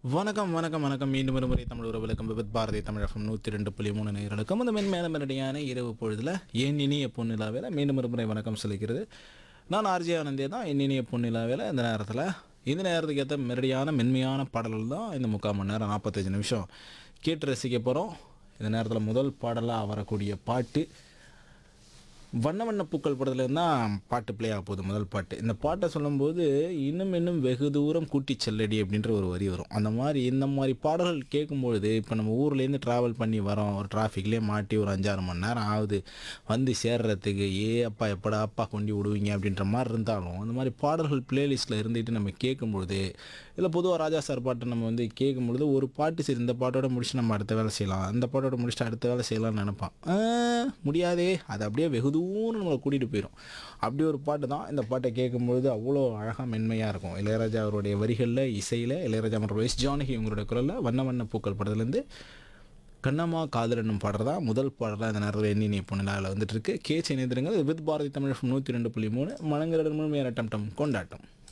வணக்கம் வணக்கம் வணக்கம் மீண்டும் ஒரு முறை தமிழ் உறவுகளுக்கும் விபத் பாரதி தமிழகம் நூற்றி ரெண்டு புள்ளி மூணு நேர்களுக்கும் அந்த மென்மேல மெரடியான இரவு பொழுதில் என் இனிய பொன்னிலாவேல மீண்டும் ஒரு முறை வணக்கம் சொல்லிக்கிறது நான் ஆர்ஜே ஆனந்தே தான் என் இனிய பொன்னிலாவேல இந்த நேரத்தில் இந்த நேரத்துக்கு ஏற்ற மெரடியான மென்மையான பாடல்கள் தான் இந்த முக்கால் மணி நேரம் நாற்பத்தஞ்சு நிமிஷம் கேட்டு ரசிக்க போகிறோம் இந்த நேரத்தில் முதல் பாடலாக வரக்கூடிய பாட்டு வண்ண வண்ண பூக்கள் படத்துல தான் பாட்டு ப்ளே ஆக போகுது முதல் பாட்டு இந்த பாட்டை சொல்லும்போது இன்னும் இன்னும் வெகு தூரம் கூட்டி செல்லடி அப்படின்ற ஒரு வரி வரும் அந்த மாதிரி இந்த மாதிரி பாடல்கள் கேட்கும்பொழுது இப்போ நம்ம ஊர்லேருந்து ட்ராவல் பண்ணி வரோம் ஒரு டிராஃபிக்லேயே மாட்டி ஒரு அஞ்சாறு மணி நேரம் ஆகுது வந்து சேர்றதுக்கு ஏ அப்பா எப்படா அப்பா கொண்டு விடுவீங்க அப்படின்ற மாதிரி இருந்தாலும் அந்த மாதிரி பாடல்கள் பிளேலிஸ்ட்டில் இருந்துட்டு நம்ம கேட்கும்பொழுது இல்லை பொதுவாக ராஜா சார் பாட்டை நம்ம வந்து கேட்கும்பொழுது ஒரு பாட்டு சரி இந்த பாட்டோட முடிச்சு நம்ம அடுத்த வேலை செய்யலாம் அந்த பாட்டோட முடிச்சுட்டு அடுத்த வேலை செய்யலாம்னு நினைப்பான் ஆ, முடியாதே அது அப்படியே வெகு தூரம் நம்மளை கூட்டிகிட்டு போயிடும் அப்படி ஒரு பாட்டு தான் இந்த பாட்டை கேட்கும்பொழுது அவ்வளோ அழகாக மென்மையாக இருக்கும் இளையராஜா அவருடைய வரிகளில் இசையில் இளையராஜா மற்றும் எஸ் ஜானகி இவங்களுடைய குரலில் வண்ண வண்ண பூக்கள் படத்துலேருந்து கண்ணம்மா காதல் என்னும் பாடல் தான் முதல் பாடலாக இந்த நேரத்தில் எண்ணி நீ பொண்ணில் வந்துட்டு இருக்கு கேச்சு இணைந்திருங்கள் வித் பாரதி தமிழ் நூற்றி ரெண்டு புள்ளி மூணு மனங்களிடம் முழுமையான டம் டம் கொண்டாட்டம்